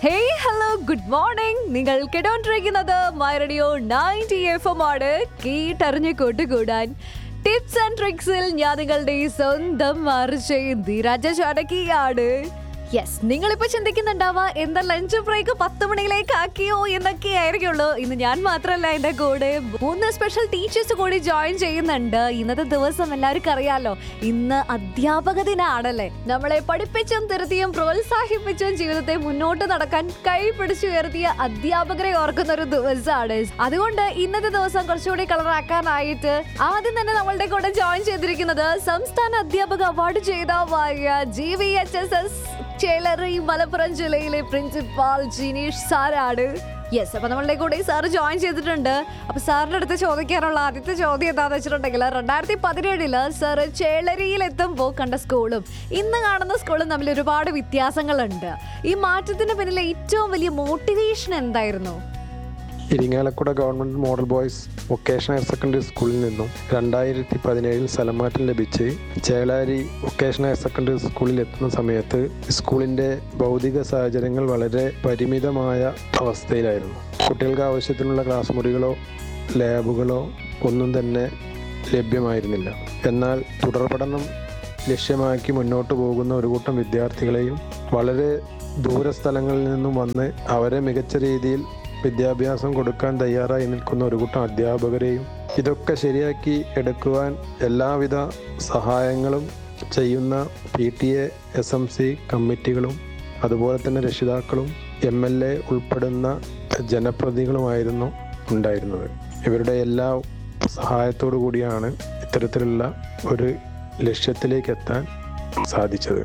hey hello good morning നിങ്ങൾ കേട്ടോണ്ടിരിക്കുന്നത് my radio ninety F M ആണ് കേട്ടറിഞ്ഞ് കൊണ്ടുകൂടാൻ ടിപ്സ് ആൻഡ് ട്രിക്സിൽ ഞാൻ നിങ്ങളുടെ സ്വന്തം മറിച്ച് ധീരാജ ചാടക്കിയാണ് യെസ് നിങ്ങളിപ്പോ ചിന്തിക്കുന്നുണ്ടാവാ എന്താ ലഞ്ച് ബ്രേക്ക് പത്ത് മണിയിലേക്ക് ആക്കിയോ എന്നൊക്കെ ആയിരിക്കുള്ളൂ ഇന്ന് ഞാൻ മാത്രമല്ല എന്റെ കൂടെ മൂന്ന് സ്പെഷ്യൽ ടീച്ചേഴ്സ് കൂടി ജോയിൻ ചെയ്യുന്നുണ്ട് ഇന്നത്തെ ദിവസം എല്ലാവർക്കും അറിയാലോ ഇന്ന് അധ്യാപക ദിനാണല്ലേ നമ്മളെ പഠിപ്പിച്ചും തിരുത്തിയും പ്രോത്സാഹിപ്പിച്ചും ജീവിതത്തെ മുന്നോട്ട് നടക്കാൻ കൈ പിടിച്ചുയർത്തിയ അധ്യാപകരെ ഓർക്കുന്ന ഒരു ദിവസമാണ് അതുകൊണ്ട് ഇന്നത്തെ ദിവസം കുറച്ചുകൂടി കളറാക്കാനായിട്ട് ആദ്യം തന്നെ നമ്മളുടെ കൂടെ ജോയിൻ ചെയ്തിരിക്കുന്നത് സംസ്ഥാന അധ്യാപക അവാർഡ് ജേതാവായ G V H S S Chelari Malappuram ജില്ലയിലെ പ്രിൻസിപ്പാൾ ജിനീഷ് സാറാണ് യെസ് അപ്പൊ നമ്മളുടെ കൂടെ സാറ് ജോയിൻ ചെയ്തിട്ടുണ്ട് അപ്പൊ സാറിന്റെ അടുത്ത് ചോദിക്കാനുള്ള ആദ്യത്തെ ചോദ്യം എന്താണെന്ന് വെച്ചിട്ടുണ്ടെങ്കിൽ രണ്ടായിരത്തി പതിനേഴില് സാറ് ചേളരിയിൽ എത്തുമ്പോൾ കണ്ട സ്കൂളും ഇന്ന് കാണുന്ന സ്കൂളും തമ്മിൽ ഒരുപാട് വ്യത്യാസങ്ങളുണ്ട് ഈ മാറ്റത്തിന് പിന്നിലെ ഏറ്റവും വലിയ മോട്ടിവേഷൻ എന്തായിരുന്നു Irinjalakuda government model boys vocational higher secondary സ്കൂളിൽ നിന്നും രണ്ടായിരത്തി പതിനേഴിൽ സ്ഥലമാറ്റം ലഭിച്ച് ചേളാരി വൊക്കേഷണൽ ഹയർ സെക്കൻഡറി സ്കൂളിൽ എത്തുന്ന സമയത്ത് സ്കൂളിൻ്റെ ഭൗതിക സാഹചര്യങ്ങൾ വളരെ പരിമിതമായ അവസ്ഥയിലായിരുന്നു കുട്ടികൾക്ക് ആവശ്യത്തിനുള്ള ക്ലാസ് മുറികളോ ലാബുകളോ ഒന്നും തന്നെ ലഭ്യമായിരുന്നില്ല എന്നാൽ തുടർ പഠനം ലക്ഷ്യമാക്കി മുന്നോട്ട് പോകുന്ന ഒരു കൂട്ടം വിദ്യാർത്ഥികളെയും വളരെ ദൂരസ്ഥലങ്ങളിൽ നിന്നും വന്ന് അവരെ മികച്ച രീതിയിൽ വിദ്യാഭ്യാസം കൊടുക്കാൻ തയ്യാറായി നിൽക്കുന്ന ഒരു കൂട്ടം അധ്യാപകരെയും ഇതൊക്കെ ശരിയാക്കി എടുക്കുവാൻ എല്ലാവിധ സഹായങ്ങളും ചെയ്യുന്ന P T A S M C കമ്മിറ്റികളും അതുപോലെ തന്നെ രക്ഷിതാക്കളും എം എൽ എ ഉൾപ്പെടുന്ന ജനപ്രതിനിധികളുമായിരുന്നു ഉണ്ടായിരുന്നത് ഇവരുടെ എല്ലാ സഹായത്തോടു കൂടിയാണ് ഇത്തരത്തിലുള്ള ഒരു ലക്ഷ്യത്തിലേക്ക് എത്താൻ സാധിച്ചത്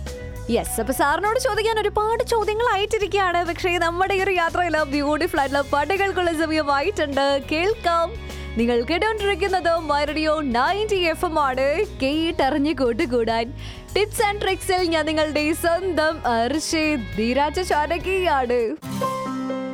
യെസ് അപ്പൊ സാറിനോട് ചോദിക്കാൻ ഒരുപാട് ചോദ്യങ്ങളായിട്ടിരിക്കുകയാണ് പക്ഷേ നമ്മുടെ ഈ ഒരു യാത്രയിൽ ബ്യൂട്ടിഫുൾ ആയിട്ടുള്ള പാട്ടുകൾക്കുള്ള സമയമായിട്ടുണ്ട് കേൾക്കാം നിങ്ങൾ കേട്ടോണ്ടിരിക്കുന്നത് മൈറഡിയോ നയൻറ്റി എഫ് എം ആണ് കേട്ടറിഞ്ഞ് കൂട്ടുകൂടാൻ ടിപ്സ് ആൻഡ് ട്രിക്സിൽ ഞാൻ നിങ്ങളുടെ സ്വന്തം അർഷേ ധീരാജ ചാരകിയാണ്